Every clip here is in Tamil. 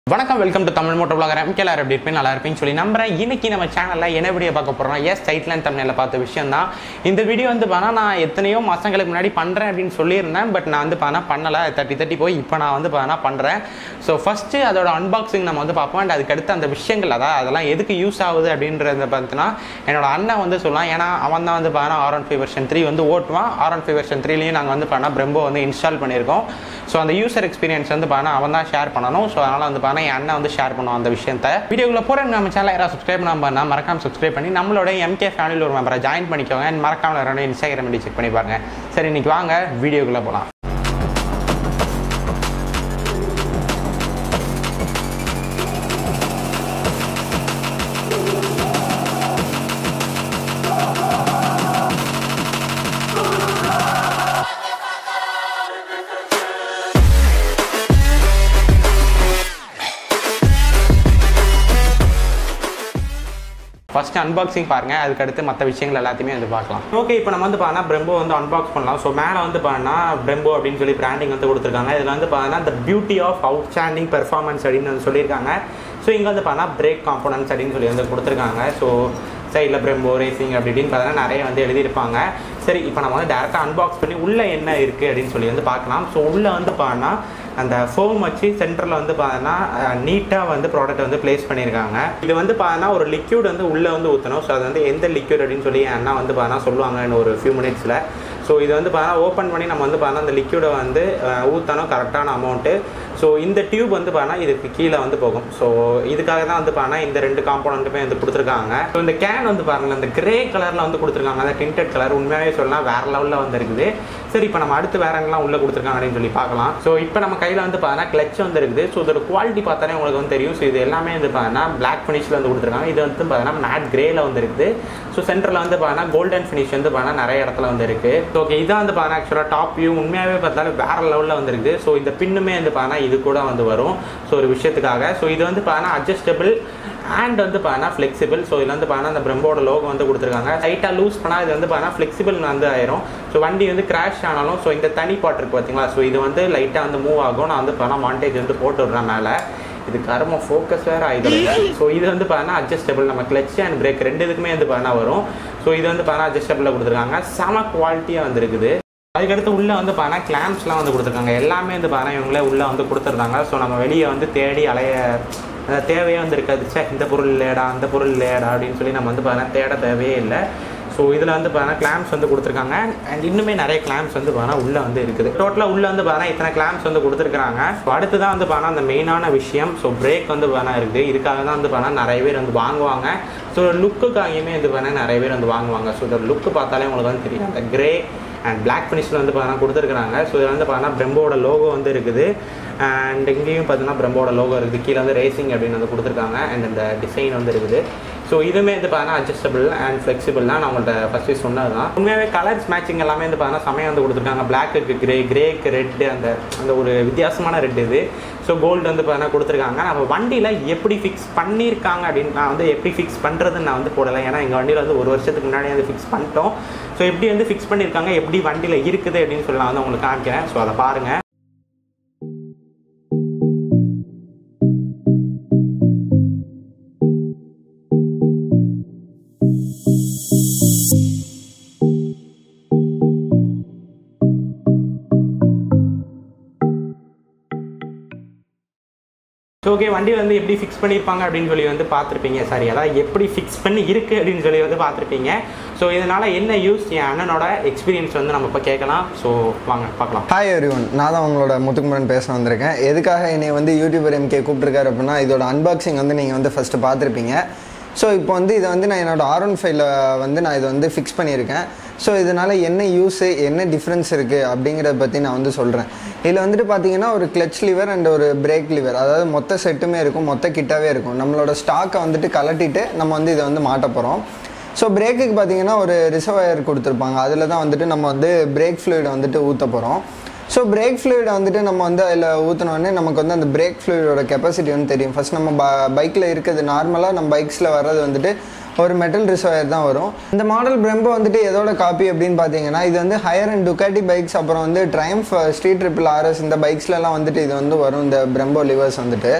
வணக்கம் welcome to Tamil moto blogger எம்கேலார் எப்படி இருப்பேன் நல்லா இருப்பேன்னு சொல்லி நம்புறேன் இன்னைக்கு நம்ம சேனலில் என்ன வீடியோ பார்க்க போகிறோம் எஸ் டைட்லேண்ட் தமிழில் பார்த்த விஷயம் தான் இந்த வீடியோ வந்து பார்த்தா நான் எத்தனையோ மாதங்களுக்கு முன்னாடி பண்ணுறேன் அப்படின்னு சொல்லியிருந்தேன் பட் நான் வந்து பார்த்தா பண்ணலை தட்டி தட்டி போய் இப்போ நான் வந்து பார்த்தா பண்ணுறேன் ஸோ ஃபஸ்ட்டு அதோட அன்பாக்சிங் நம்ம வந்து பார்ப்போம் அண்ட் அதுக்கடுத்து அந்த விஷயங்கள் அதான் அதெல்லாம் எதுக்கு யூஸ் ஆகுது அப்படின்றத பார்த்தீங்கன்னா என்னோட அண்ணன் வந்து சொல்லலாம் ஏன்னா அவன் தான் வந்து பார்த்தா R one five version three வந்து ஓட்டுவான் ஆர் ஒன் ஃபைவ் வெர்ஷன் த்ரீலையும் நாங்கள் வந்து பார்த்தா பிரம்போ வந்து இன்ஸ்டால் பண்ணியிருக்கோம் ஸோ அந்த யூசர் எக்ஸ்பீரியன்ஸ் வந்து பார்த்தா அவன் தான் ஷேர் பண்ணணும் ஸோ அதனால் வந்து பார்த்தா என் அண்ணன் வந்து ஷேர் பண்ணுவோம் அந்த விஷயத்த வீடியோக்குள்ள போகிற நம்ம சேனல் யாராவது சப்ஸ்கிரைப் பண்ணாம பண்ணால் மறக்காம சப்ஸ்கிரைப் பண்ணி நம்மளோட எம்கே ஃபேமிலியில் ஒரு மெம்பரை ஜாயின் பண்ணிக்கோங்க and மறக்காம ரெண்டு இன்ஸ்டாகிராம் ஐடி செக் பண்ணி பாருங்க சரி இன்னைக்கு வாங்க வீடியோக்குள்ளே போகலாம் ஃபர்ஸ்ட் அன்பாக்சிங் பாருங்க அதுக்கு அடுத்து மற்ற விஷயங்கள் எல்லாத்தையுமே வந்து பார்க்கலாம் ஓகே இப்போ நம்ம வந்து பார்த்தா பிரம்போ வந்து அன்பாக்ஸ் பண்ணலாம் ஸோ மேலே வந்து பார்த்தா பிரம்போ அப்படின்னு சொல்லி பிராண்டிங் வந்து கொடுத்துருக்காங்க இதில் வந்து பார்த்தா the beauty of outstanding performance அப்படின்னு வந்து சொல்லியிருக்காங்க ஸோ இங்கே வந்து பார்த்தா பிரேக் காம்போனன்ட்ஸ் அப்படின்னு சொல்லி வந்து கொடுத்துருக்காங்க ஸோ சைடில் பிரம்போ ரேசிங் அப்படி இப்படின்னு பார்த்தீங்கன்னா நிறைய வந்து எழுதியிருப்பாங்க சரி இப்போ நம்ம வந்து டேரெக்டாக அன்பாக்ஸ் பண்ணி உள்ளே என்ன இருக்குது அப்படின்னு சொல்லி வந்து பார்க்கலாம் ஸோ உள்ளே வந்து பார்த்தா அந்த ஃபோம் வச்சு சென்டரில் வந்து பார்த்தீங்கன்னா நீட்டாக வந்து ப்ராடக்ட் வந்து ப்ளேஸ் பண்ணியிருக்காங்க இது வந்து பார்த்தீங்கன்னா ஒரு லிக்யூட் வந்து உள்ளே வந்து ஊற்றணும் ஸோ அது வந்து எந்த லிக்யூட் அப்படின்னு சொல்லி என் அண்ணா வந்து பார்த்தீங்கன்னா சொல்லுவாங்க இன்னும் ஒரு ஃபியூ மினிட்ஸில் ஸோ இது வந்து பார்த்தீங்கன்னா ஓப்பன் பண்ணி நம்ம வந்து பார்த்தீங்கன்னா அந்த லிக்யூடை வந்து அஹ், ஊற்றணும் கரெக்டான அமௌண்ட்டு ஸோ இந்த டியூப் வந்து பார்த்தீங்கன்னா இதுக்கு கீழே வந்து போகும் ஸோ இதுக்காக தான் வந்து பார்த்தீங்கன்னா இந்த ரெண்டு காம்பவுண்டுமே வந்து கொடுத்துருக்காங்க ஸோ இந்த கேன் வந்து பாருங்களேன் இந்த கிரே கலரில் வந்து கொடுத்துருக்காங்க அந்த டிண்டட் கலர் உண்மையாகவே சொல்லலாம் வேற லெவலில் வந்து இருக்குது சரி இப்போ நம்ம அடுத்து வேற எங்கெல்லாம் உள்ளே கொடுத்துருக்காங்க அப்படின்னு சொல்லி பார்க்கலாம் ஸோ இப்போ நம்ம கையில் வந்து பார்த்தீங்கன்னா கிளச் வந்து இருக்குது ஸோ இதோட குவாலிட்டி பார்த்தாலே உங்களுக்கு வந்து தெரியும் ஸோ இது எல்லாமே வந்து பார்த்தீங்கன்னா பிளாக் ஃபினிஷில் வந்து கொடுத்துருக்காங்க இது வந்து பார்த்தீங்கன்னா மேட் கிரேல வந்து இருக்குது ஸோ சென்டரில் வந்து பார்த்தீங்கன்னா கோல்டன் ஃபினிஷ் வந்து பார்த்தீங்கன்னா நிறைய இடத்துல வந்து இருக்குது ஓகே இதான் வந்து பார்த்தீங்கன்னா ஆக்சுவலாக டாப் வியூ உண்மையாகவே பார்த்தாலும் வேற லெவலில் வந்து இருக்குது ஸோ இந்த பின்னுமே வந்து பார்த்தீங்கன்னா இது கூட வந்து வரும் ஸோ ஒரு விஷயத்துக்காக ஸோ இது வந்து பார்த்தீங்கன்னா அட்ஜஸ்டபிள் ஹேண்ட் வந்து பார்த்தீங்கன்னா ஃப்ளெக்சிபிள் ஸோ இதில் வந்து பார்த்தீங்கன்னா அந்த பிரம்போட லோகோ வந்து கொடுத்துருக்காங்க லைட்டாக லூஸ் பண்ணால் இது வந்து பார்த்தீங்கன்னா ஃப்ளெக்சிபிள் வந்து ஆயிரும் ஸோ வண்டி வந்து கிராஷ் ஆனாலும் ஸோ இந்த தனி பாட்டு இருக்கு பார்த்தீங்களா ஸோ இது வந்து லைட்டாக வந்து மூவ் ஆகும் நான் வந்து பார்த்தீங்கன்னா மாண்டேஜ் வந்து போட்டு விட்றேன் மேலே இது கர்ம ஃபோக்கஸ் வேறு ஆயுதம் ஸோ இது வந்து பார்த்தீங்கன்னா அட்ஜஸ்டபிள் நம்ம கிளச் அண்ட் பிரேக் ரெண்டு இதுக்குமே வந்து பார்த்தீங்கன்னா வரும் ஸோ இது வந்து பார்த்தீங்கன்னா அட்ஜஸ்டபிளில் கொடுத்துருக்காங்க செம குவாலிட்டியாக வந்துருக்குது அதுக்கடுத்து உள்ளே வந்து பார்த்தீங்கன்னா கிளாம்ப்ஸ்லாம் வந்து கொடுத்துருக்காங்க எல்லாமே வந்து பார்த்தீங்கன்னா இவங்களே உள்ளே வந்து கொடுத்துருந்தாங்க ஸோ நம்ம வெளியே வந்து தேடி அலைய அந்த தேவையே வந்து இருக்காது சே இந்த பொருள் இல்லையடா அந்த பொருள் இல்லையடா அப்படின்னு சொல்லி நம்ம வந்து பார்த்தீங்கன்னா தேட தேவையே இல்லை ஸோ இதில் வந்து பார்த்தீங்கன்னா கிளாம்ப்ஸ் வந்து கொடுத்துருக்காங்க அண்ட் இன்னுமே நிறைய கிளாம்ப்ஸ் வந்து பார்த்தீங்கன்னா உள்ளே வந்து இருக்குது டோட்டலாக உள்ளே வந்து பார்த்தீங்கன்னா இத்தனை கிளாம்ப்ஸ் வந்து கொடுத்துருக்காங்க ஸோ அடுத்து தான் வந்து பார்த்தீங்கன்னா அந்த மெயினான விஷயம் ஸோ பிரேக் வந்து பார்த்தீங்கன்னா இருக்குது இதுக்காக தான் வந்து பார்த்தீங்கன்னா நிறைய பேர் வந்து வாங்குவாங்க ஸோ லுக்குக்காகவுமே வந்து பார்த்தீங்கன்னா நிறைய பேர் வந்து வாங்குவாங்க ஸோ இதோட லுக்கு பார்த்தாலே உங்களுக்கு வந்து தெரியும் அந்த கிரே அண்ட் பிளாக் ஃபினிஷில் வந்து பார்த்தீங்கன்னா கொடுத்துருக்காங்க ஸோ இதில் வந்து பார்த்தீங்கன்னா பிரம்போட லோகோ வந்து இருக்குது அண்ட் இங்கேயும் பார்த்தீங்கன்னா பிரம்போட லோகோ இருக்குது கீழே வந்து ரேசிங் அப்படின்னு வந்து கொடுத்துருக்காங்க அண்ட் இந்த டிசைன் வந்து இருக்குது ஸோ இதுவுமே வந்து பார்த்தீங்கன்னா அட்ஜஸ்டபிள் அண்ட் ஃப்ளெக்சிபிள் தான் நான் உங்கள்கிட்ட ஃபஸ்ட்டு சொன்னது தான் உண்மையாகவே கலர்ஸ் மேட்சிங் எல்லாமே வந்து பார்த்தீங்கன்னா சமயம் வந்து கொடுத்துருக்காங்க பிளாக்கு கிரே கிரேக்கு ரெட்டு அந்த அந்த ஒரு வித்தியாசமான ரெட் இது ஸோ கோல்டு வந்து பார்த்தீங்கன்னா கொடுத்துருக்காங்க நம்ம வண்டியில் எப்படி ஃபிக்ஸ் பண்ணியிருக்காங்க அப்படின்னு நான் வந்து எப்படி ஃபிக்ஸ் பண்ணுறதுன்னு நான் வந்து போடலை ஏன்னா எங்கள் வண்டியில் வந்து ஒரு வருஷத்துக்கு முன்னாடி வந்து ஃபிக்ஸ் பண்ணிட்டோம் ஸோ எப்படி வந்து ஃபிக்ஸ் பண்ணியிருக்காங்க எப்படி வண்டியில் இருக்குது அப்படின்னு சொல்லி நான் வந்து உங்களுக்கு காமிக்கிறேன் ஸோ அதை பாருங்கள் ஸோ ஓகே வண்டி வந்து எப்படி ஃபிக்ஸ் பண்ணியிருப்பாங்க அப்படின்னு சொல்லி வந்து பார்த்துருப்பீங்க சாரி அதாவது எப்படி ஃபிக்ஸ் பண்ணி இருக்குது அப்படின்னு சொல்லி வந்து பார்த்துருப்பீங்க ஸோ இதனால் என்ன யூஸ் என் அண்ணனோட எக்ஸ்பீரியன்ஸ் வந்து நம்ம இப்போ கேட்கலாம் ஸோ வாங்க பார்க்கலாம் ஹாய் எவ்ரிவன் நான் தான் உங்களோட முத்துக்குமரன் பேச வந்திருக்கேன் எதுக்காக என்னை வந்து யூடியூபர் எம்கே கூப்பிட்ருக்காரு அப்படின்னா இதோட அன்பாக்சிங் வந்து நீங்கள் வந்து ஃபஸ்ட்டு பார்த்துருப்பீங்க ஸோ இப்போ வந்து இதை வந்து நான் என்னோட ஆர் ஒன் ஃபைவ்ல வந்து நான் இதை வந்து ஃபிக்ஸ் பண்ணியிருக்கேன் ஸோ இதனால் என்ன யூஸு என்ன டிஃப்ரென்ஸ் இருக்குது அப்படிங்கிறத பற்றி நான் வந்து சொல்கிறேன் இதில் வந்துட்டு பார்த்தீங்கன்னா ஒரு கிளச் லிவர் அண்ட் ஒரு பிரேக் லிவர் அதாவது மொத்த செட்டுமே இருக்கும் மொத்த கிட்டாவே இருக்கும் நம்மளோட ஸ்டாக்கை வந்துட்டு கலட்டிட்டு நம்ம வந்து இதை வந்து மாட்ட போகிறோம் ஸோ பிரேக்குக்கு பார்த்தீங்கன்னா ஒரு ரிசர்வயர் கொடுத்துருப்பாங்க அதில் தான் வந்துட்டு நம்ம வந்து பிரேக் ஃப்ளூயிடை வந்துட்டு ஊற்ற போகிறோம் ஸோ பிரேக் ஃப்ளூயிடை வந்துட்டு நம்ம வந்து அதில் ஊற்றினோடனே நமக்கு வந்து அந்த பிரேக் ஃப்ளூயிடோட கெப்பாசிட்டி வந்து தெரியும் ஃபர்ஸ்ட் நம்ம ப பைக்கில் இருக்கிறது நார்மலாக நம்ம பைக்ஸில் வர்றது வந்துட்டு ஒரு மெட்டல் ரிசர்வயர் தான் வரும் இந்த மாடல் பிரம்போ வந்துட்டு எதோட காப்பி அப்படின்னு பார்த்தீங்கன்னா இது வந்து ஹையர் அண்ட் டுக்காட்டி பைக்ஸ் அப்புறம் வந்து ட்ரைம்ஃப் ஸ்ட்ரீட் ட்ரிபிள் ஆர்எஸ் இந்த பைக்ஸ்லலாம் வந்துட்டு இது வந்து வரும் இந்த பிரம்போ லிவர்ஸ் வந்துட்டு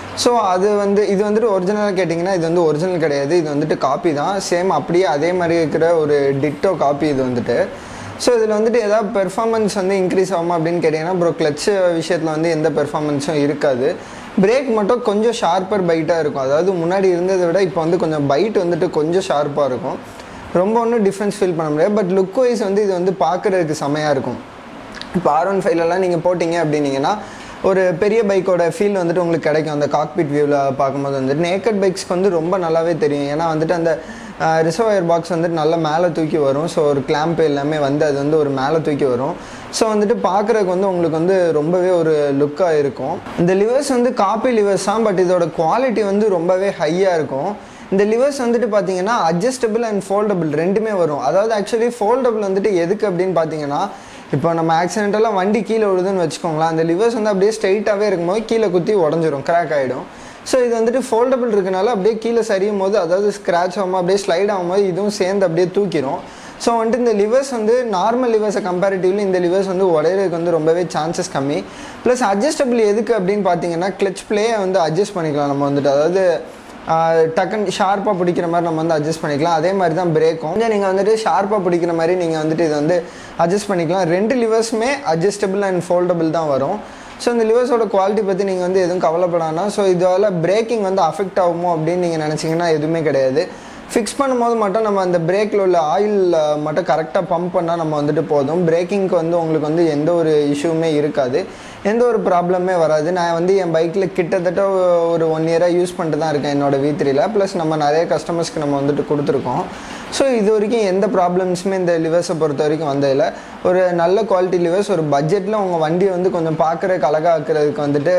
ஸோ அது வந்து இது வந்துட்டு ஒரிஜினலாக கேட்டிங்கன்னா இது வந்து ஒரிஜினல் கிடையாது இது வந்துட்டு காப்பி தான் சேம் அப்படியே அதே மாதிரி இருக்கிற ஒரு டிட்டோ காப்பி இது வந்துட்டு ஸோ இதில் வந்துட்டு ஏதாவது பெர்ஃபார்மன்ஸ் வந்து இன்க்ரீஸ் ஆகுமா அப்படின்னு கேட்டிங்கன்னா ப்ரோ கிளச் விஷயத்தில் வந்து எந்த பெர்ஃபார்மன்ஸும் இருக்காது பிரேக் மட்டும் கொஞ்சம் ஷார்ப்பர் பைட்டாக இருக்கும் அதாவது முன்னாடி இருந்ததை விட இப்போ வந்து கொஞ்சம் பைட் வந்துட்டு கொஞ்சம் ஷார்ப்பாக இருக்கும் ரொம்ப ஒன்றும் டிஃப்ரென்ஸ் ஃபீல் பண்ண முடியாது பட் லுக் வைஸ் வந்து இது வந்து பார்க்குறதுக்கு செமையாக இருக்கும் இப்போ ஆர் ஒன் ஃபைவ்லலாம் நீங்கள் போட்டிங்க அப்படின்னீங்கன்னா ஒரு பெரிய பைக்கோட ஃபீல் வந்துட்டு உங்களுக்கு கிடைக்கும் அந்த காக்பிட் வியூவில் பார்க்கும்போது வந்துட்டு நேக்கட் பைக்ஸ்க்கு வந்து ரொம்ப நல்லாவே தெரியும் ஏன்னா வந்துட்டு அந்த ரிசர்வயர் பாக்ஸ் வந்துட்டு நல்லா மேலே தூக்கி வரும் ஸோ ஒரு கிளாம்ப் எல்லாமே வந்து அது வந்து ஒரு மேலே தூக்கி வரும் ஸோ வந்துட்டு பார்க்குறதுக்கு வந்து உங்களுக்கு வந்து ரொம்பவே ஒரு லுக்காக இருக்கும் இந்த லிவர்ஸ் வந்து காப்பி லிவர்ஸ் தான் பட் இதோட குவாலிட்டி வந்து ரொம்பவே ஹையாக இருக்கும் இந்த லிவர்ஸ் வந்துட்டு பார்த்தீங்கன்னா அட்ஜஸ்டபிள் அண்ட் ஃபோல்டபுள் ரெண்டுமே வரும் அதாவது ஆக்சுவலி ஃபோல்டபுள் வந்துட்டு எதுக்கு அப்படின்னு பார்த்தீங்கன்னா இப்போ நம்ம ஆக்சிடென்டெல்லாம் வண்டி கீழே விழுதுன்னு வச்சுக்கோங்களேன் அந்த லிவர்ஸ் வந்து அப்படியே ஸ்ட்ரைட்டாகவே இருக்கும்போது கீழே குத்தி உடஞ்சிரும் கிராக் ஆகிடும் ஸோ இது வந்துட்டு ஃபோல்டபுள் இருக்கனால அப்படியே கீழே சரியும் போது அதாவது ஸ்க்ராட்ச் ஆகும்போது அப்படியே ஸ்லைட் ஆகும்போது இதுவும் சேர்ந்து அப்படியே தூக்கிடும் ஸோ வந்துட்டு இந்த லிவர்ஸ் வந்து நார்மல் லிவர்ஸை கம்பேரிட்டிவ்லி இந்த லிவர்ஸ் வந்து உடையிறதுக்கு வந்து ரொம்பவே சான்சஸ் கம்மி ப்ளஸ் அட்ஜஸ்டபிள் எதுக்கு அப்படின்னு பார்த்தீங்கன்னா கிளச் பிளேயை வந்து அட்ஜஸ்ட் பண்ணிக்கலாம் நம்ம வந்துட்டு அதாவது டக்குன்னு ஷார்ப்பாக பிடிக்கிற மாதிரி நம்ம வந்து அட்ஜஸ்ட் பண்ணிக்கலாம் அதே மாதிரி தான் பிரேக்கும் கொஞ்சம் நீங்கள் வந்துட்டு ஷார்ப்பாக பிடிக்கிற மாதிரி நீங்கள் வந்துட்டு இதை வந்து அட்ஜஸ்ட் பண்ணிக்கலாம் ரெண்டு லிவர்ஸுமே அட்ஜஸ்டபிள் அண்ட் ஃபோல்டபுள் தான் வரும் ஸோ இந்த லிவர்ஸோட குவாலிட்டி பற்றி நீங்கள் வந்து எதுவும் கவலைப்படானா ஸோ இதால் பிரேக்கிங் வந்து அஃபெக்ட் ஆகுமோ அப்படின்னு நீங்கள் நினச்சிங்கன்னா எதுவுமே கிடையாது ஃபிக்ஸ் பண்ணும்போது மட்டும் நம்ம அந்த பிரேக்கில் உள்ள ஆயில் மட்டும் கரெக்டாக பம்ப் பண்ணால் நம்ம வந்துட்டு போதும் பிரேக்கிங்க்கு வந்து உங்களுக்கு வந்து எந்த ஒரு இஷ்யூமே இருக்காது எந்த ஒரு ப்ராப்ளமே வராது நான் வந்து என் பைக்கில் கிட்டத்தட்ட ஒரு ஒன் இயராக யூஸ் பண்ணிட்டு தான் இருக்கேன் என்னோட வி த்ரீல ப்ளஸ் நம்ம நிறைய கஸ்டமர்ஸ்க்கு நம்ம வந்துட்டு கொடுத்துருக்கோம் ஸோ இது வரைக்கும் எந்த ப்ராப்ளம்ஸுமே இந்த லிவர்ஸை பொறுத்த வரைக்கும் வந்ததில்லை ஒரு நல்ல குவாலிட்டி லிவர்ஸ் ஒரு பட்ஜெட்டில் உங்கள் வண்டியை வந்து கொஞ்சம் பார்க்குறதுக்கு அழகாக ஆக்குறதுக்கு வந்துட்டு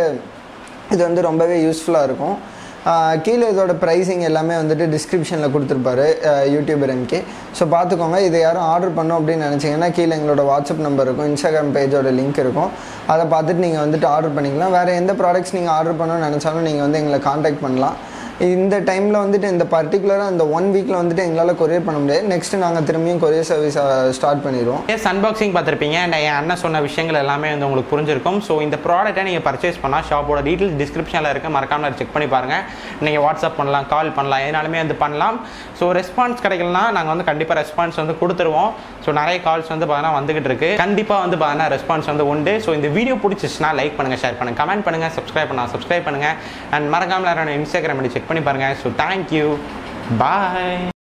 இது வந்து ரொம்பவே யூஸ்ஃபுல்லாக இருக்கும் கீழே இதோட ப்ரைஸிங் எல்லாமே வந்துட்டு டிஸ்கிரிப்ஷனில் கொடுத்துருப்பாரு யூடியூபர் எம்கே ஸோ பார்த்துக்கோங்க இதை யாரும் ஆர்டர் பண்ணோம் அப்படின்னு நினச்சிங்கன்னா கீழே எங்களோட வாட்ஸ்அப் நம்பர் இருக்கும் இன்ஸ்டாகிராம் பேஜோட லிங்க் இருக்கும் அதை பார்த்துட்டு நீங்கள் வந்துட்டு ஆர்டர் பண்ணிக்கலாம் வேறு எந்த ப்ராடக்ட்ஸ் நீங்கள் ஆர்டர் பண்ணணும்னு நினச்சாலும் நீங்கள் வந்து எங்களை காண்டாக்ட் பண்ணலாம் இந்த டைமில் வந்துட்டு இந்த பர்டிகுலராக இந்த ஒன் வீக்கில் வந்துட்டு எங்களால் கொரியர் பண்ண முடியாது நெக்ஸ்ட் நாங்கள் திரும்பியும் கொரியர் சர்வீஸ் ஸ்டார்ட் பண்ணிடுவோம் எஸ் அன்பாக்சிங் பார்த்துருப்பீங்க அண்ட் என் அண்ணன் சொன்ன விஷயங்கள் எல்லாமே வந்து உங்களுக்கு புரிஞ்சிருக்கும் ஸோ இந்த ப்ராடக்ட்டை நீங்கள் பர்ச்சேஸ் பண்ணால் ஷாப்போட டீட்டெயில்ஸ் டிஸ்கிரிப்ஷனில் இருக்குது மறக்காமல் செக் பண்ணி பாருங்கள் நீங்கள் வாட்ஸ்அப் பண்ணலாம் கால் பண்ணலாம் எதுனாலுமே வந்து பண்ணலாம் ஸோ ரெஸ்பான்ஸ் கிடைக்கலனா நாங்கள் வந்து கண்டிப்பாக ரெஸ்பான்ஸ் வந்து கொடுத்துருவோம் ஸோ நிறைய கால்ஸ் வந்து பார்த்தீங்கன்னா வந்துகிட்டு இருக்கு கண்டிப்பாக வந்து பார்த்தீங்கன்னா ரெஸ்பான்ஸ் வந்து உண்டு ஸோ இந்த வீடியோ பிடிச்சிச்சுன்னா லைக் பண்ணுங்கள் ஷேர் பண்ணுங்கள் கமெண்ட் பண்ணுங்கள் சப்ஸ்கிரைப் பண்ணலாம் சப்ஸ்கிரைப் பண்ணுங்கள் அண்ட் மறக்காமல் இன்ஸ்டாகிராம் செக் பண்ணி பாருங்கள் ஸோ தேங்க்யூ பாய்